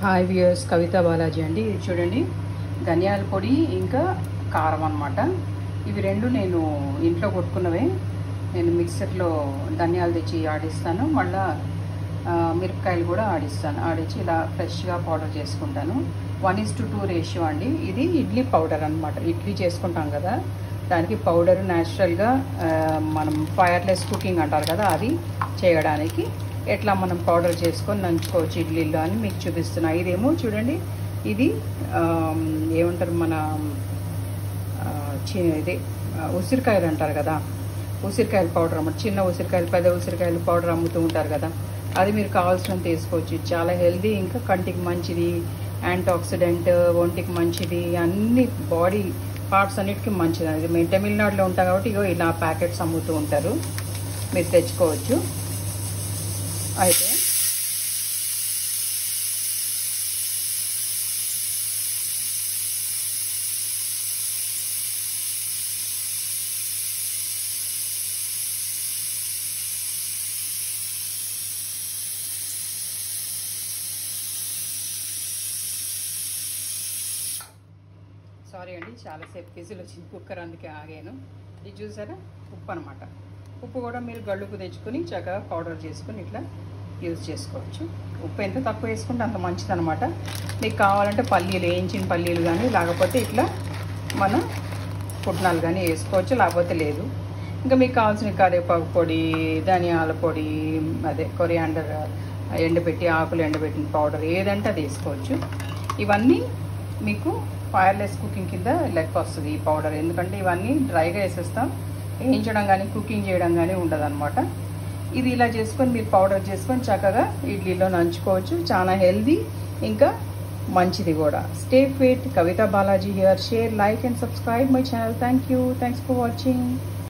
hi viewers కవిత బాలాజీ అండి ఇది చూడండి ధనియాల పొడి ఇంకా కారం అన్నమాట ఇవి రెండు నేను ఇంట్లో కొట్టుకున్నవే నేను మిక్సర్లో ధనియాలు తెచ్చి ఆడిస్తాను మళ్ళా ఆ, మిరపకాయలు కూడా ఆడిస్తాను ఆడించి ఇలా ఫ్రెష్గా పౌడర్ చేసుకుంటాను one is to two ratio అండి ఇది ఇడ్లీ పౌడర్ అన్నమాట ఇడ్లీ చేసుకుంటాం కదా దానికి పౌడర్ న్యాచురల్గా మనం ఫైర్లెస్ కుకింగ్ అంటారు కదా అది చేయడానికి ఎట్లా మనం పౌడర్ చేసుకొని నంచుకోవచ్చు ఇడ్లీలో అని మీకు చూపిస్తున్నా ఇదేమో చూడండి ఇది ఆమ్, ఏమంటారు మన ఆ, చి- ఇది ఆ, ఉసిరికాయలు అంటారు కదా ఉసిరికాయల పౌడర్ అన్నమాట చిన్న ఉసిరికాయలు పెద్ద ఉసిరికాయల పౌడర్ అమ్ముతూ ఉంటారు కదా అది మీరు కావాల్సినంత వేసుకోవచ్చు ఇది చాలా హెల్దీ ఇంకా కంటికి మంచిది యాంటీ ఒంటికి మంచిది అన్ని బాడీ పార్ట్స్ అన్నిటికీ మంచిది అది మేము తమిళనాడులో ఉంటాం కాబట్టి ఇగో ఇలా ప్యాకెట్స్ అమ్ముతూ ఉంటారు మీరు తెచ్చుకోవచ్చు అయితే సారీ అండి చాలాసేపు విజిల్ వచ్చింది కుక్కర్ అందుకే ఆగాను ఇది చూసారా ఉప్పు అనమాట ఉప్పు కూడా మీరు గళ్ళుకు తెచ్చుకొని చక్కగా పౌడర్ చేసుకొని ఇట్లా యూజ్ చేసుకోవచ్చు ఉప్పు ఎంత తక్కువ వేసుకుంటే అంత మంచిది అనమాట మీకు కావాలంటే పల్లీలు వేయించిన పల్లీలు కానీ లేకపోతే ఇట్లా మన పుట్నాలు కానీ వేసుకోవచ్చు లేకపోతే లేదు ఇంకా మీకు కావాల్సిన కరివేపాకు పొడి ధనియాల పొడి అదే కొరియాండర్ ఎండబెట్టి ఆకులు ఎండబెట్టిన పౌడర్ ఏదంటే అది వేసుకోవచ్చు ఇవన్నీ మీకు ఫైర్లెస్ కుకింగ్ కింద లెక్క వస్తుంది ఈ పౌడర్ ఎందుకంటే ఇవన్నీ డ్రైగా వేసేస్తాం వేయించడం కానీ కుకింగ్ చేయడం కానీ ఉండదు ఇది ఇలా చేసుకొని మీరు పౌడర్ చేసుకొని చక్కగా ఇడ్లీలో నంచుకోవచ్చు చాలా హెల్దీ ఇంకా మంచిది కూడా stay fit Kavitha Balaji here share like and subscribe my channel thank you thanks for watching